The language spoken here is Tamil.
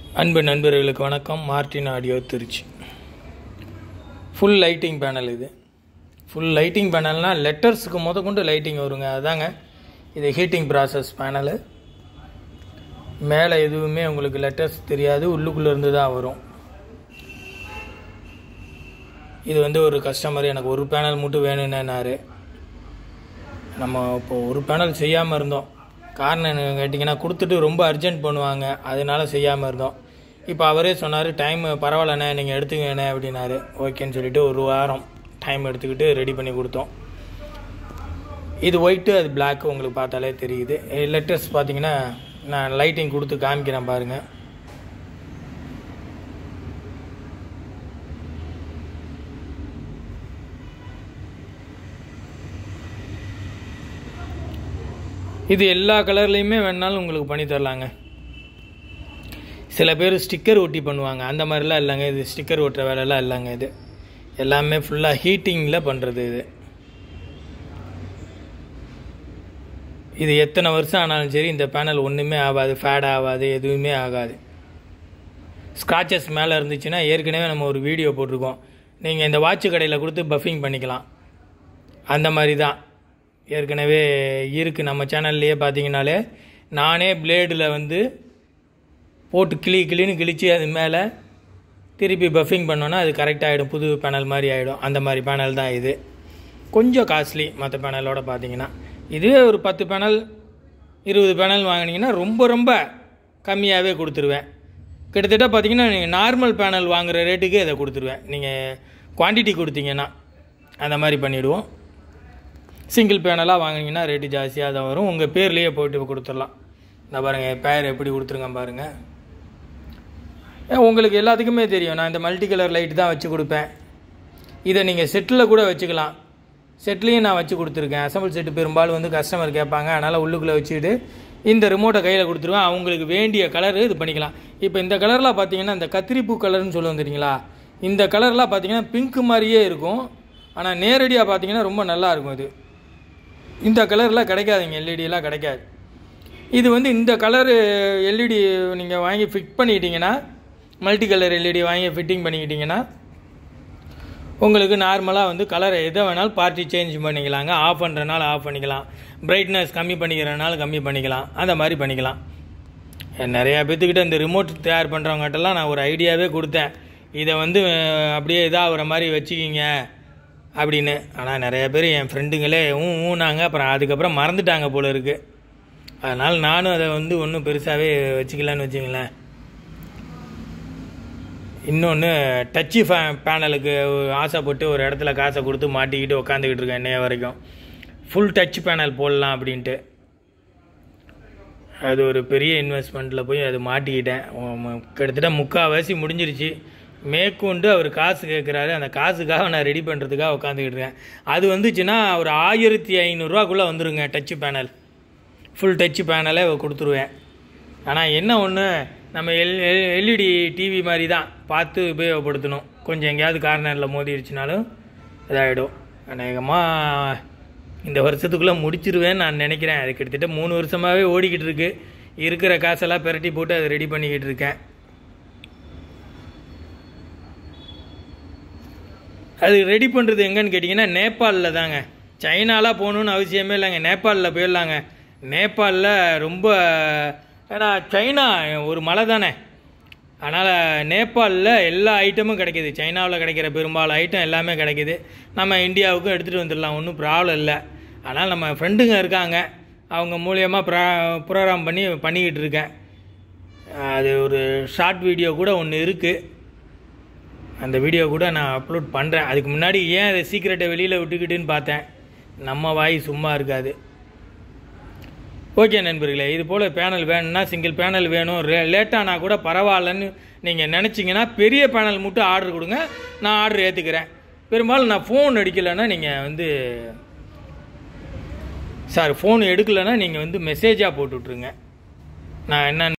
அன்பு நண்பர்களுக்கு வணக்கம் Martin audio Trichy full lighting panel இது ஃபுல் லைட்டிங் பேனல்னால் லெட்டர்ஸுக்கு முத கொண்டு லைட்டிங் வருங்க அதாங்க இது ஹீட்டிங் ப்ராசஸ் பேனலு மேலே எதுவுமே உங்களுக்கு லெட்டர்ஸ் தெரியாது உள்ளுக்குள்ளே இருந்து தான் வரும் இது வந்து ஒரு கஸ்டமர் எனக்கு ஒரு பேனல் மட்டும் வேணும்னாரு நம்ம இப்போ ஒரு பேனல் செய்யாமல் இருந்தோம் காரணம் என்ன கேட்டிங்கன்னா கொடுத்துட்டு ரொம்ப அர்ஜென்ட் பண்ணுவாங்க அதனால செய்யாமல் இருந்தோம் இப்போ அவரே சொன்னார் டைம் பரவாயில்லண்ணே நீங்கள் எடுத்துக்கண்ணே அப்படின்னாரு ஓகேன்னு சொல்லிட்டு ஒரு வாரம் டைம் எடுத்துக்கிட்டு ரெடி பண்ணி கொடுத்தோம் இது ஒயிட்டு அது பிளாக் உங்களுக்கு பார்த்தாலே தெரியுது லெட்டர்ஸ் பார்த்தீங்கன்னா நான் லைட்டிங் கொடுத்து காமிக்கிறேன் பாருங்கள் இது எல்லா கலர்லேயுமே வேணாலும் உங்களுக்கு பண்ணி தரலாங்க சில பேர் ஸ்டிக்கர் ஒட்டி பண்ணுவாங்க அந்த மாதிரிலாம் இல்லைங்க இது ஸ்டிக்கர் ஒட்டுற வேலைலாம் இல்லைங்க இது எல்லாமே ஃபுல்லாக ஹீட்டிங்கில் பண்ணுறது இது இது எத்தனை வருஷம் ஆனாலும் சரி இந்த பேனல் ஒன்றுமே ஆகாது ஃபேட் ஆகாது எதுவுமே ஆகாது ஸ்க்ராச்சஸ் மேலே இருந்துச்சுன்னா ஏற்கனவே நம்ம ஒரு வீடியோ போட்டிருக்கோம் நீங்கள் இந்த வாட்ச் கடையில் கொடுத்து பஃபிங் பண்ணிக்கலாம் அந்த மாதிரி தான் ஏற்கனவே இருக்குது நம்ம சேனல்லையே பார்த்தீங்கனாலே நானே பிளேடில் வந்து போட்டு கிளி கிளின்னு கிழிச்சு அது மேலே திருப்பி பஃபிங் பண்ணோன்னா அது கரெக்டாக ஆகிடும் புது பேனல் மாதிரி ஆகிடும் அந்த மாதிரி பேனல் தான் இது கொஞ்சம் காஸ்ட்லி மற்ற பேனலோட பார்த்தீங்கன்னா இதுவே ஒரு பத்து பேனல் இருபது பேனல் வாங்கினீங்கன்னா ரொம்ப ரொம்ப கம்மியாகவே கொடுத்துருவேன் கிட்டத்தட்ட பார்த்தீங்கன்னா நீங்கள் நார்மல் பேனல் வாங்குகிற ரேட்டுக்கு இதை கொடுத்துருவேன் நீங்கள் குவான்டிட்டி கொடுத்தீங்கன்னா அந்த மாதிரி பண்ணிவிடுவோம் சிங்கிள் பேனலாக வாங்கினீங்கன்னா ரேட்டு ஜாஸ்தியாக தான் வரும் உங்கள் பேர்லேயே போயிட்டு கொடுத்துடலாம் இந்த பாருங்கள் பேர் எப்படி கொடுத்துருங்க பாருங்கள் உங்களுக்கு எல்லாத்துக்குமே தெரியும் நான் இந்த மல்டி கலர் லைட் தான் வச்சு கொடுப்பேன் இதை நீங்கள் செட்டில் கூட வச்சுக்கலாம் செட்லேயும் நான் வச்சு கொடுத்துருக்கேன் அசம்பிள் செட்டு பெரும்பாலும் வந்து கஸ்டமர் கேட்பாங்க அதனால் உள்ளுக்குள்ளே வச்சுட்டு இந்த ரிமோட்டை கையில் கொடுத்துருவேன் அவங்களுக்கு வேண்டிய கலரு இது பண்ணிக்கலாம் இப்போ இந்த கலர்லாம் பார்த்தீங்கன்னா இந்த கத்திரிப்பூ கலர்னு சொல்லுவோம் தெரியுங்களா இந்த கலர்லாம் பார்த்தீங்கன்னா பிங்க் மாதிரியே இருக்கும் ஆனால் நேரடியாக பார்த்தீங்கன்னா ரொம்ப நல்லா இருக்கும் இது இந்த கலர்லாம் கிடைக்காதுங்க எல்இடியெலாம் கிடைக்காது இது வந்து இந்த கலரு எல்இடி நீங்கள் வாங்கி ஃபிட் பண்ணிக்கிட்டிங்கன்னா மல்டி கலர் எல்இடி வாங்கி ஃபிட்டிங் பண்ணிக்கிட்டிங்கன்னா உங்களுக்கு நார்மலாக வந்து கலரை எதை வேணாலும் பார்ட்டி சேஞ்ச் பண்ணிக்கலாங்க ஆஃப் பண்ணுறனால ஆஃப் பண்ணிக்கலாம் பிரைட்னஸ் கம்மி பண்ணிக்கிறனால கம்மி பண்ணிக்கலாம் அந்த மாதிரி பண்ணிக்கலாம் நிறையா பேர்த்துக்கிட்ட இந்த ரிமோட் தயார் பண்ணுறவங்ககிட்டலாம் நான் ஒரு ஐடியாவே கொடுத்தேன் இதை வந்து அப்படியே இதாகிற மாதிரி வச்சுக்கிங்க அப்படின்னு ஆனால் நிறைய பேர் என் ஃப்ரெண்டுங்களே ஊ ஊனாங்க அப்புறம் அதுக்கப்புறம் மறந்துட்டாங்க போல இருக்குது அதனால் நானும் அதை வந்து ஒன்றும் பெருசாகவே வச்சுக்கலான்னு வச்சுங்களேன் இன்னொன்று டச்சு ஃபே பேனலுக்கு ஆசைப்பட்டு ஒரு இடத்துல காசை கொடுத்து மாட்டிக்கிட்டு உக்காந்துக்கிட்டு இருக்கேன் இன்னைய வரைக்கும் ஃபுல் டச் பேனல் போடலாம் அப்படின்ட்டு அது ஒரு பெரிய இன்வெஸ்ட்மெண்ட்டில் போய் அது மாட்டிக்கிட்டேன் கிட்டத்தட்ட முக்கால்வாசி முடிஞ்சிருச்சு மேற்கொண்டு அவர் காசு கேட்குறாரு அந்த காசுக்காக நான் ரெடி பண்ணுறதுக்காக உட்காந்துக்கிட்டு இருக்கேன் அது வந்துச்சுன்னா ஒரு ஆயிரத்தி ஐநூறுரூவாக்குள்ளே வந்துருங்க டச்சு பேனல் ஃபுல் டச்சு பேனலே கொடுத்துருவேன் ஆனால் என்ன ஒன்று நம்ம எல் எல்இடி டிவி மாதிரி தான் பார்த்து உபயோகப்படுத்தணும் கொஞ்சம் எங்கேயாவது கார்னரில் மோதிடுச்சுனாலும் இதாகிடும் அநேகமாக இந்த வருஷத்துக்குள்ளே முடிச்சிருவேன்னு நான் நினைக்கிறேன் அது கிட்டத்தட்ட மூணு வருஷமாகவே ஓடிக்கிட்டு இருக்கு இருக்கிற காசெல்லாம் பெரட்டி போட்டு அதை ரெடி பண்ணிக்கிட்டு இருக்கேன் அது ரெடி பண்ணுறது எங்கன்னு கேட்டிங்கன்னா நேபாளில் தாங்க சைனாலாம் போகணுன்னு அவசியமே இல்லைங்க நேபாளில் போயிடலாங்க நேபாளில் ரொம்ப ஏன்னா சைனா ஒரு மலை தானே அதனால் நேபாளில் எல்லா ஐட்டமும் கிடைக்கிது சைனாவில் கிடைக்கிற பெரும்பாலும் ஐட்டம் எல்லாமே கிடைக்கிது நம்ம இந்தியாவுக்கும் எடுத்துகிட்டு வந்துடலாம் ஒன்றும் ப்ராப்ளம் இல்லை ஆனால் நம்ம ஃப்ரெண்டுங்க இருக்காங்க அவங்க மூலியமாக ப்ரா ப்ரோக்ராம் பண்ணி பண்ணிக்கிட்டு இருக்கேன் அது ஒரு ஷார்ட் வீடியோ கூட ஒன்று இருக்குது அந்த வீடியோ கூட நான் அப்லோட் பண்ணுறேன் அதுக்கு முன்னாடி ஏன் அதை சீக்கிரட்டை வெளியில் விட்டுக்கிட்டுன்னு பார்த்தேன் நம்ம வாய் சும்மா இருக்காது ஓகே நண்பர்களே இது போல் பேனல் வேணும்னா சிங்கிள் பேனல் வேணும் ரே லேட்டானா கூட பரவாயில்லன்னு நீங்கள் நினச்சிங்கன்னா பெரிய பேனல் மட்டும் ஆர்டர் கொடுங்க நான் ஆர்டர் ஏற்றுக்கிறேன் பெரும்பாலும் நான் ஃபோன் அடிக்கலைன்னா நீங்கள் வந்து சார் ஃபோன் எடுக்கலைன்னா நீங்கள் வந்து மெசேஜாக போட்டு விட்ருங்க நான் என்ன